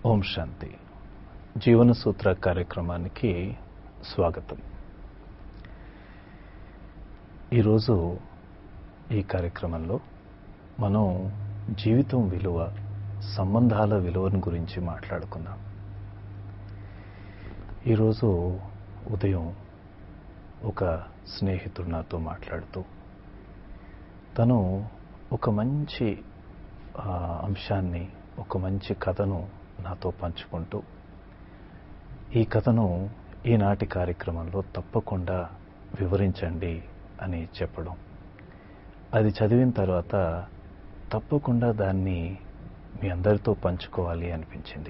ఓం శాంతి జీవన సూత్ర కార్యక్రమానికి స్వాగతం ఈరోజు ఈ కార్యక్రమంలో మనం జీవితం విలువ సంబంధాల విలువను గురించి మాట్లాడుకుందాం ఈరోజు ఉదయం ఒక స్నేహితుడు నాతో మాట్లాడుతూ తను ఒక మంచి ఆ, అంశాన్ని ఒక మంచి కథను నాతో పంచుకుంటూ ఈ కథను ఈనాటి కార్యక్రమంలో తప్పకుండా వివరించండి అని చెప్పడం అది చదివిన తర్వాత తప్పకుండా దాన్ని మీ అందరితో పంచుకోవాలి అనిపించింది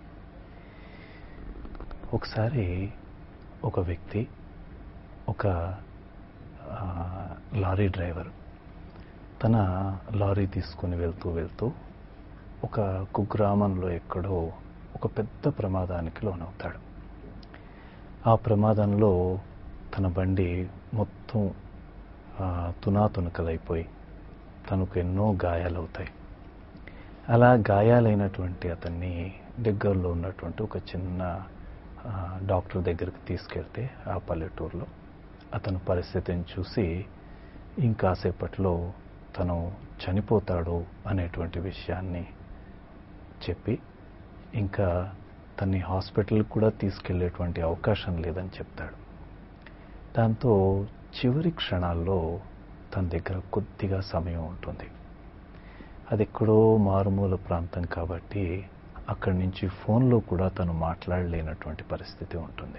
ఒకసారి ఒక వ్యక్తి ఒక ఆ, లారీ డ్రైవర్ తన లారీ తీసుకుని వెళ్తూ వెళ్తూ ఒక కుగ్రామంలో ఎక్కడో ఒక పెద్ద ప్రమాదానికి లోనవుతాడు ఆ ప్రమాదంలో తన బండి మొత్తం ఆ, తునాతునకలైపోయి తనకు ఎన్నో గాయాలవుతాయి అలా గాయాలైనటువంటి అతన్ని దగ్గరలో ఉన్నటువంటి ఒక చిన్న ఆ, డాక్టర్ దగ్గరికి తీసుకెళ్తే ఆ పల్లెటూరులో అతని పరిస్థితిని చూసి ఇంకాసేపట్లో తను చనిపోతాడు అనేటువంటి విషయాన్ని చెప్పి ఇంకా తన్ని హాస్పిటల్కి కూడా తీసుకెళ్లేటువంటి అవకాశం లేదని చెప్తాడు దాంతో చివరి క్షణాల్లో తన దగ్గర కొద్దిగా సమయం ఉంటుంది అది ఎక్కడో మారుమూల ప్రాంతం కాబట్టి అక్కడి నుంచి ఫోన్లో కూడా తను మాట్లాడలేనటువంటి పరిస్థితి ఉంటుంది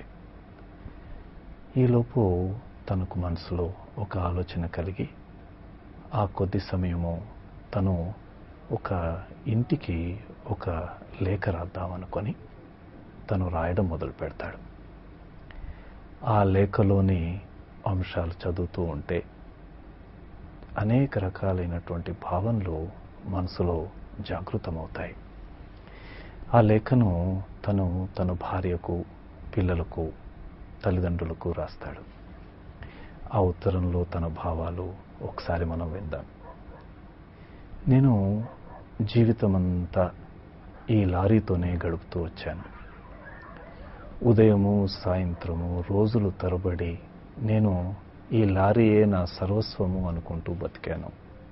ఈలోపు తనకు మనసులో ఒక ఆలోచన కలిగి ఆ కొద్ది సమయము తను ఒక ఇంటికి ఒక లేఖ రాద్దామనుకొని తను రాయడం మొదలు పెడతాడు ఆ లేఖలోని అంశాలు చదువుతూ ఉంటే అనేక రకాలైనటువంటి భావనలు మనసులో జాగృతమవుతాయి ఆ లేఖను తను తన భార్యకు పిల్లలకు తల్లిదండ్రులకు రాస్తాడు ఆ ఉత్తరంలో తన భావాలు ఒకసారి మనం విందాం నేను జీవితమంతా ఈ లారీతోనే గడుపుతూ వచ్చాను ఉదయము సాయంత్రము రోజులు తరబడి నేను ఈ లారీయే నా సర్వస్వము అనుకుంటూ బతికాను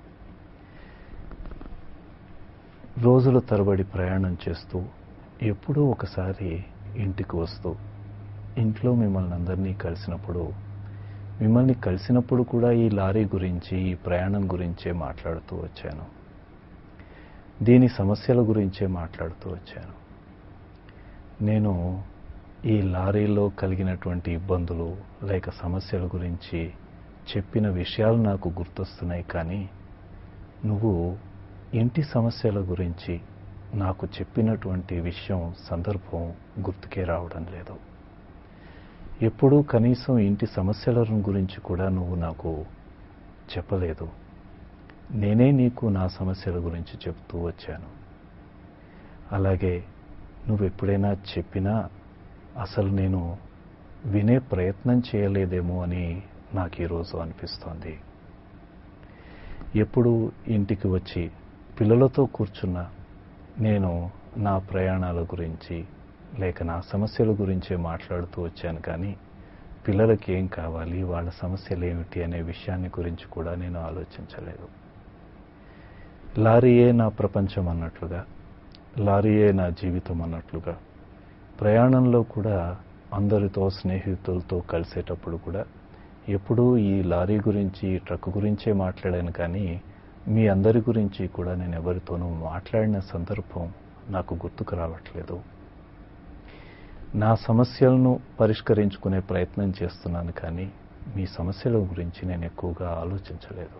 రోజుల తరబడి ప్రయాణం చేస్తూ ఎప్పుడో ఒకసారి ఇంటికి వస్తూ ఇంట్లో మిమ్మల్ని అందరినీ కలిసినప్పుడు మిమ్మల్ని కలిసినప్పుడు కూడా ఈ లారీ గురించి ఈ ప్రయాణం గురించే మాట్లాడుతూ వచ్చాను దీని సమస్యల గురించే మాట్లాడుతూ వచ్చాను నేను ఈ లారీలో కలిగినటువంటి ఇబ్బందులు లేక సమస్యల గురించి చెప్పిన విషయాలు నాకు గుర్తొస్తున్నాయి కానీ నువ్వు ఇంటి సమస్యల గురించి నాకు చెప్పినటువంటి విషయం సందర్భం గుర్తుకే రావడం లేదు ఎప్పుడూ కనీసం ఇంటి సమస్యల గురించి కూడా నువ్వు నాకు చెప్పలేదు నేనే నీకు నా సమస్యల గురించి చెప్తూ వచ్చాను అలాగే నువ్వు ఎప్పుడైనా చెప్పినా అసలు నేను వినే ప్రయత్నం చేయలేదేమో అని నాకు ఈరోజు అనిపిస్తోంది ఎప్పుడు ఇంటికి వచ్చి పిల్లలతో కూర్చున్న నేను నా ప్రయాణాల గురించి లేక నా సమస్యల గురించే మాట్లాడుతూ వచ్చాను కానీ పిల్లలకి ఏం కావాలి వాళ్ళ సమస్యలు ఏమిటి అనే విషయాన్ని గురించి కూడా నేను ఆలోచించలేదు లారీయే నా ప్రపంచం అన్నట్లుగా లారీయే నా జీవితం అన్నట్లుగా ప్రయాణంలో కూడా అందరితో స్నేహితులతో కలిసేటప్పుడు కూడా ఎప్పుడూ ఈ లారీ గురించి ఈ ట్రక్ గురించే మాట్లాడాను కానీ మీ అందరి గురించి కూడా నేను ఎవరితోనూ మాట్లాడిన సందర్భం నాకు గుర్తుకు రావట్లేదు నా సమస్యలను పరిష్కరించుకునే ప్రయత్నం చేస్తున్నాను కానీ మీ సమస్యల గురించి నేను ఎక్కువగా ఆలోచించలేదు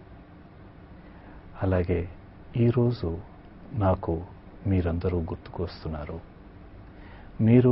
అలాగే ఈరోజు నాకు మీరందరూ గుర్తుకు వస్తున్నారు మీరు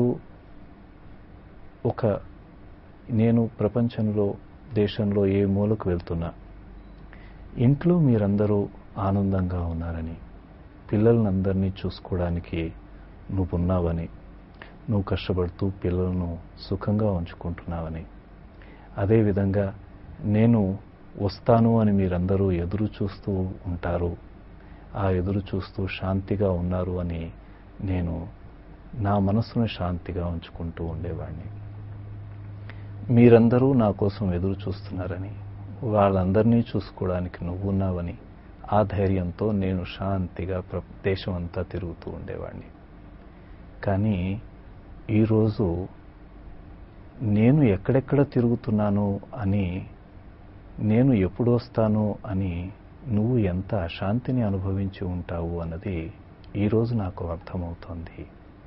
ఒక నేను ప్రపంచంలో దేశంలో ఏ మూలకు వెళ్తున్నా ఇంట్లో మీరందరూ ఆనందంగా ఉన్నారని పిల్లలందరినీ చూసుకోవడానికి నువ్వున్నావని నువ్వు కష్టపడుతూ పిల్లలను సుఖంగా ఉంచుకుంటున్నావని అదేవిధంగా నేను వస్తాను అని మీరందరూ ఎదురు చూస్తూ ఉంటారు ఆ ఎదురు చూస్తూ శాంతిగా ఉన్నారు అని నేను నా మనసును శాంతిగా ఉంచుకుంటూ ఉండేవాడిని మీరందరూ నా కోసం ఎదురు చూస్తున్నారని వాళ్ళందరినీ చూసుకోవడానికి నువ్వున్నావని ఆ ధైర్యంతో నేను శాంతిగా ప్ర దేశం అంతా తిరుగుతూ ఉండేవాడిని కానీ ఈరోజు నేను ఎక్కడెక్కడ తిరుగుతున్నాను అని నేను ఎప్పుడు వస్తాను అని నువ్వు ఎంత అశాంతిని అనుభవించి ఉంటావు అన్నది ఈరోజు నాకు అర్థమవుతోంది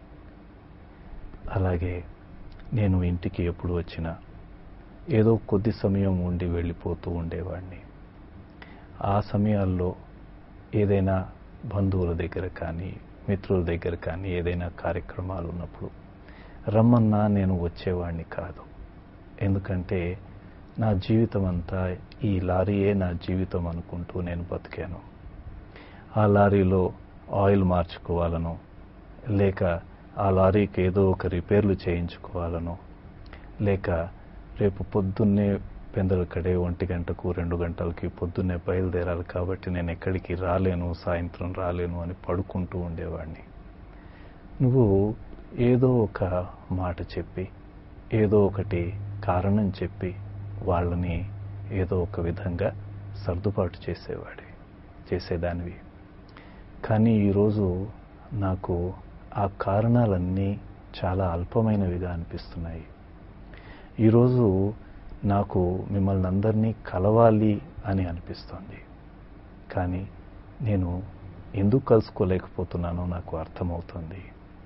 అలాగే నేను ఇంటికి ఎప్పుడు వచ్చినా ఏదో కొద్ది సమయం ఉండి వెళ్ళిపోతూ ఉండేవాడిని ఆ సమయాల్లో ఏదైనా బంధువుల దగ్గర కానీ మిత్రుల దగ్గర కానీ ఏదైనా కార్యక్రమాలు ఉన్నప్పుడు రమ్మన్నా నేను వచ్చేవాడిని కాదు ఎందుకంటే నా జీవితం అంతా ఈ లారీయే నా జీవితం అనుకుంటూ నేను బతికాను ఆ లారీలో ఆయిల్ మార్చుకోవాలనో లేక ఆ లారీకి ఏదో ఒక రిపేర్లు చేయించుకోవాలనో లేక రేపు పొద్దున్నే పెందలకడే ఒంటి గంటకు రెండు గంటలకి పొద్దున్నే బయలుదేరాలి కాబట్టి నేను ఎక్కడికి రాలేను సాయంత్రం రాలేను అని పడుకుంటూ ఉండేవాడిని నువ్వు ఏదో ఒక మాట చెప్పి ఏదో ఒకటి కారణం చెప్పి వాళ్ళని ఏదో ఒక విధంగా సర్దుబాటు చేసేవాడి చేసేదానివి కానీ ఈరోజు నాకు ఆ కారణాలన్నీ చాలా అల్పమైనవిగా అనిపిస్తున్నాయి ఈరోజు నాకు మిమ్మల్ని అందరినీ కలవాలి అని అనిపిస్తోంది కానీ నేను ఎందుకు కలుసుకోలేకపోతున్నానో నాకు అర్థమవుతుంది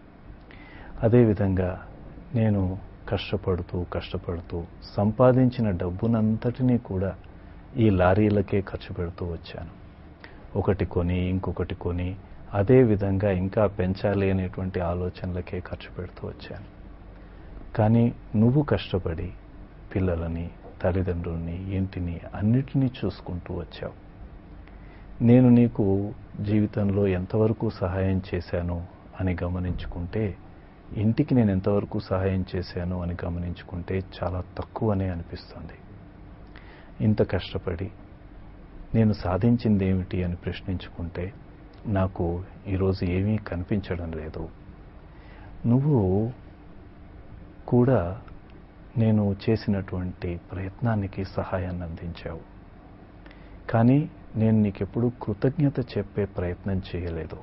అదేవిధంగా నేను కష్టపడుతూ కష్టపడుతూ సంపాదించిన డబ్బునంతటినీ కూడా ఈ లారీలకే ఖర్చు పెడుతూ వచ్చాను ఒకటి కొని ఇంకొకటి కొని అదే విధంగా ఇంకా పెంచాలి అనేటువంటి ఆలోచనలకే ఖర్చు పెడుతూ వచ్చాను కానీ నువ్వు కష్టపడి పిల్లలని తల్లిదండ్రుల్ని ఇంటిని అన్నిటినీ చూసుకుంటూ వచ్చావు నేను నీకు జీవితంలో ఎంతవరకు సహాయం చేశాను అని గమనించుకుంటే ఇంటికి నేను ఎంతవరకు సహాయం చేశాను అని గమనించుకుంటే చాలా తక్కువనే అనిపిస్తుంది ఇంత కష్టపడి నేను సాధించింది ఏమిటి అని ప్రశ్నించుకుంటే నాకు ఈరోజు ఏమీ కనిపించడం లేదు నువ్వు కూడా నేను చేసినటువంటి ప్రయత్నానికి సహాయాన్ని అందించావు కానీ నేను నీకెప్పుడు కృతజ్ఞత చెప్పే ప్రయత్నం చేయలేదు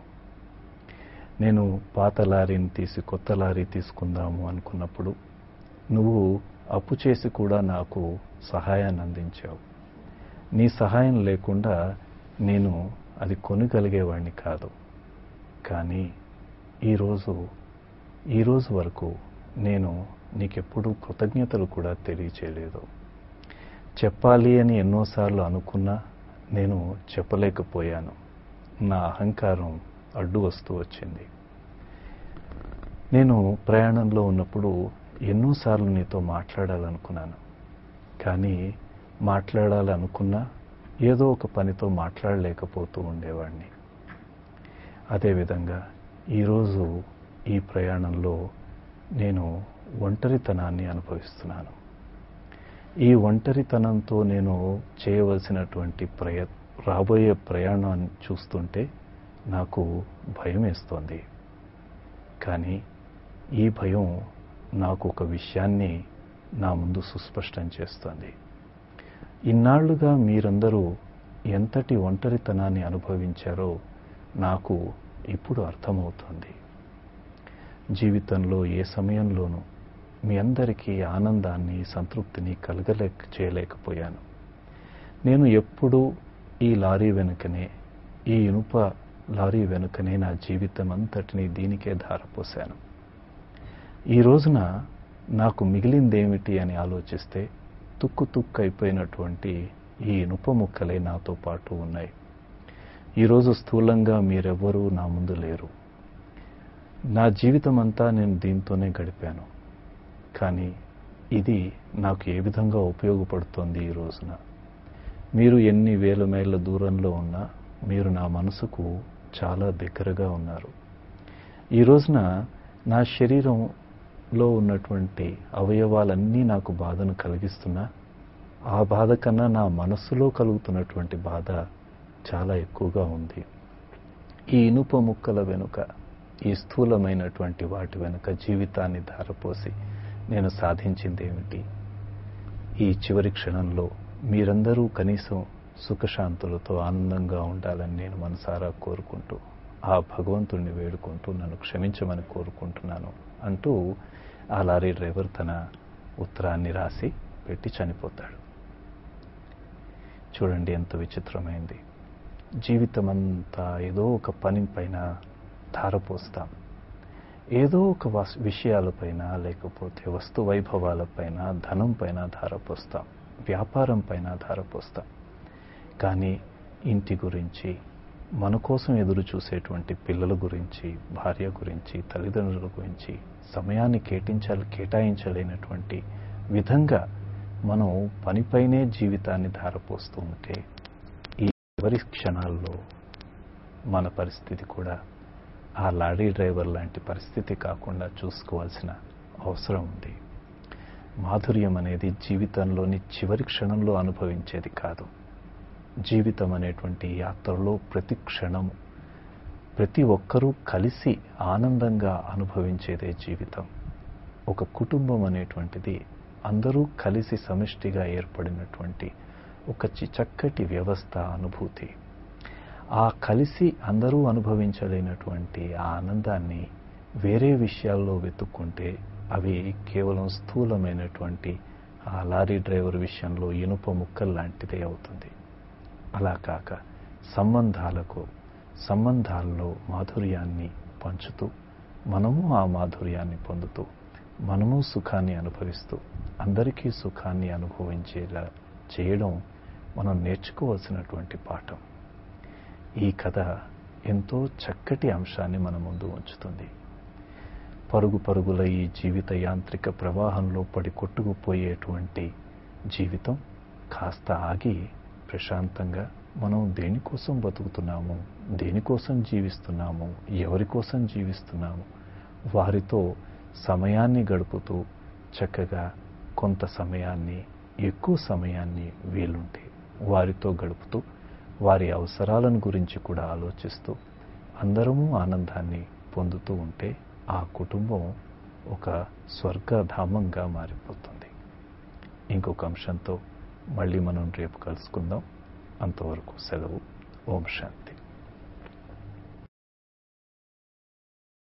నేను పాత లారీని తీసి కొత్త లారీ తీసుకుందాము అనుకున్నప్పుడు నువ్వు అప్పు చేసి కూడా నాకు సహాయాన్ని అందించావు నీ సహాయం లేకుండా నేను అది కొనగలిగేవాడిని కాదు కానీ ఈరోజు ఈరోజు వరకు నేను నీకెప్పుడు కృతజ్ఞతలు కూడా తెలియచేయలేదు చెప్పాలి అని ఎన్నోసార్లు అనుకున్నా నేను చెప్పలేకపోయాను నా అహంకారం అడ్డు వస్తూ వచ్చింది నేను ప్రయాణంలో ఉన్నప్పుడు ఎన్నోసార్లు నీతో మాట్లాడాలనుకున్నాను కానీ మాట్లాడాలనుకున్నా ఏదో ఒక పనితో మాట్లాడలేకపోతూ ఉండేవాడిని అదేవిధంగా ఈరోజు ఈ ప్రయాణంలో నేను ఒంటరితనాన్ని అనుభవిస్తున్నాను ఈ ఒంటరితనంతో నేను చేయవలసినటువంటి ప్రయ రాబోయే ప్రయాణాన్ని చూస్తుంటే నాకు భయం వేస్తోంది కానీ ఈ భయం నాకు ఒక విషయాన్ని నా ముందు సుస్పష్టం చేస్తోంది ఇన్నాళ్లుగా మీరందరూ ఎంతటి ఒంటరితనాన్ని అనుభవించారో నాకు ఇప్పుడు అర్థమవుతోంది జీవితంలో ఏ సమయంలోనూ మీ అందరికీ ఆనందాన్ని సంతృప్తిని కలగలేక చేయలేకపోయాను నేను ఎప్పుడూ ఈ లారీ వెనుకనే ఈ ఇనుప లారీ వెనుకనే నా జీవితం అంతటినీ దీనికే ధారపోశాను ఈ రోజున నాకు మిగిలిందేమిటి అని ఆలోచిస్తే తుక్కు తుక్కు అయిపోయినటువంటి ఈ ఇనుప ముక్కలే నాతో పాటు ఉన్నాయి ఈరోజు స్థూలంగా మీరెవ్వరూ నా ముందు లేరు నా జీవితం అంతా నేను దీంతోనే గడిపాను కానీ ఇది నాకు ఏ విధంగా ఉపయోగపడుతోంది ఈ రోజున మీరు ఎన్ని వేల మైళ్ళ దూరంలో ఉన్నా మీరు నా మనసుకు చాలా దగ్గరగా ఉన్నారు ఈ రోజున నా శరీరంలో ఉన్నటువంటి అవయవాలన్నీ నాకు బాధను కలిగిస్తున్నా ఆ బాధ కన్నా నా మనస్సులో కలుగుతున్నటువంటి బాధ చాలా ఎక్కువగా ఉంది ఈ ఇనుప ముక్కల వెనుక ఈ స్థూలమైనటువంటి వాటి వెనుక జీవితాన్ని ధారపోసి నేను సాధించిందేమిటి ఈ చివరి క్షణంలో మీరందరూ కనీసం సుఖశాంతులతో ఆనందంగా ఉండాలని నేను మనసారా కోరుకుంటూ ఆ భగవంతుణ్ణి వేడుకుంటూ నన్ను క్షమించమని కోరుకుంటున్నాను అంటూ ఆ లారీ డ్రైవర్ తన ఉత్తరాన్ని రాసి పెట్టి చనిపోతాడు చూడండి ఎంత విచిత్రమైంది జీవితం అంతా ఏదో ఒక పని పైన ధారపోస్తాం ఏదో ఒక విషయాలపైన లేకపోతే వస్తు వైభవాలపైన ధనం పైన ధారపోస్తాం వ్యాపారం పైన ధారపోస్తాం కానీ ఇంటి గురించి మన కోసం ఎదురు చూసేటువంటి పిల్లల గురించి భార్య గురించి తల్లిదండ్రుల గురించి సమయాన్ని కేటించాలి కేటాయించలేనటువంటి విధంగా మనం పనిపైనే జీవితాన్ని ధారపోస్తూ ఉంటే ఈ చివరి క్షణాల్లో మన పరిస్థితి కూడా ఆ లారీ డ్రైవర్ లాంటి పరిస్థితి కాకుండా చూసుకోవాల్సిన అవసరం ఉంది మాధుర్యం అనేది జీవితంలోని చివరి క్షణంలో అనుభవించేది కాదు జీవితం అనేటువంటి యాత్రలో ప్రతి క్షణము ప్రతి ఒక్కరూ కలిసి ఆనందంగా అనుభవించేదే జీవితం ఒక కుటుంబం అనేటువంటిది అందరూ కలిసి సమిష్టిగా ఏర్పడినటువంటి ఒక చక్కటి వ్యవస్థ అనుభూతి ఆ కలిసి అందరూ అనుభవించలేనటువంటి ఆ ఆనందాన్ని వేరే విషయాల్లో వెతుక్కుంటే అవి కేవలం స్థూలమైనటువంటి ఆ లారీ డ్రైవర్ విషయంలో ఇనుప ముక్కలు లాంటిదే అవుతుంది అలా కాక సంబంధాలకు సంబంధాల్లో మాధుర్యాన్ని పంచుతూ మనము ఆ మాధుర్యాన్ని పొందుతూ మనము సుఖాన్ని అనుభవిస్తూ అందరికీ సుఖాన్ని అనుభవించేలా చేయడం మనం నేర్చుకోవాల్సినటువంటి పాఠం ఈ కథ ఎంతో చక్కటి అంశాన్ని మన ముందు ఉంచుతుంది పరుగు పరుగుల ఈ జీవిత యాంత్రిక ప్రవాహంలో పడి కొట్టుకుపోయేటువంటి జీవితం కాస్త ఆగి ప్రశాంతంగా మనం దేనికోసం బతుకుతున్నాము దేనికోసం జీవిస్తున్నాము ఎవరి కోసం జీవిస్తున్నాము వారితో సమయాన్ని గడుపుతూ చక్కగా కొంత సమయాన్ని ఎక్కువ సమయాన్ని వీలుంటే వారితో గడుపుతూ వారి అవసరాలను గురించి కూడా ఆలోచిస్తూ అందరము ఆనందాన్ని పొందుతూ ఉంటే ఆ కుటుంబం ఒక స్వర్గధామంగా మారిపోతుంది ఇంకొక అంశంతో మళ్ళీ మనం రేపు కలుసుకుందాం అంతవరకు సెలవు ఓం శాంతి